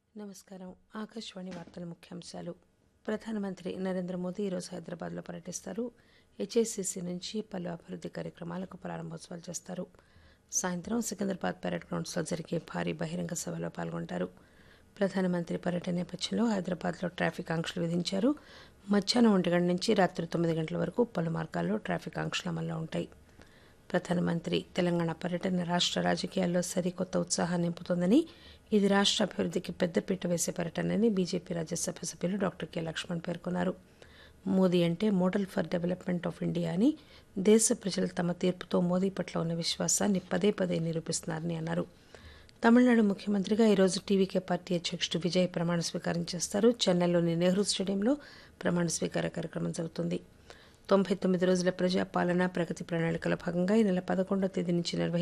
నమస్కారం ఆకాశవాణి వార్తల ముఖ్యాంశాలు ప్రధానమంత్రి నరేంద్ర మోదీ ఈరోజు హైదరాబాద్లో పర్యటిస్తారు హెచ్ఐసిసి నుంచి పలు అభివృద్ది కార్యక్రమాలకు ప్రారంభోత్సవాలు చేస్తారు సాయంత్రం సికింద్రాబాద్ పెరడ్ గ్రౌండ్స్లో జరిగే భారీ బహిరంగ సభలో పాల్గొంటారు ప్రధానమంత్రి పర్యటన నేపథ్యంలో హైదరాబాద్లో ట్రాఫిక్ ఆంక్షలు విధించారు మధ్యాహ్నం ఒంటి గంట నుంచి రాత్రి తొమ్మిది గంటల వరకు పలు మార్గాల్లో ట్రాఫిక్ ఆంక్షలు అమల్లో ఉంటాయి ప్రధానమంత్రి తెలంగాణ పర్యటన రాష్ట్ర రాజకీయాల్లో సరికొత్త ఉత్సాహాన్ని నింపుతోందని ఇది రాష్ట్ర అభివృద్ధికి పెద్దపీట వేసే పర్యటనని బీజేపీ రాజ్యసభ సభ్యులు డాక్టర్ కె లక్ష్మణ్ పేర్కొన్నారు మోదీ అంటే model for development of India అని దేశ ప్రజలు తమ తీర్పుతో మోదీ పట్ల ఉన్న విశ్వాసాన్ని పదే పదే నిరూపిస్తున్నారని అన్నారు తమిళనాడు ముఖ్యమంత్రిగా ఈరోజు టీవీకే పార్టీ అధ్యక్షుడు విజయ్ ప్రమాణ స్వీకారం చేస్తారు చెన్నైలోని నెహ్రూ స్టేడియంలో ప్రమాణ స్వీకార కార్యక్రమం జరుగుతుంది తొంభై తొమ్మిది రోజుల ప్రజాపాలన ప్రగతి ప్రణాళికలో భాగంగా ఈ నెల పదకొండవ తేదీ నుంచి నిర్వహించే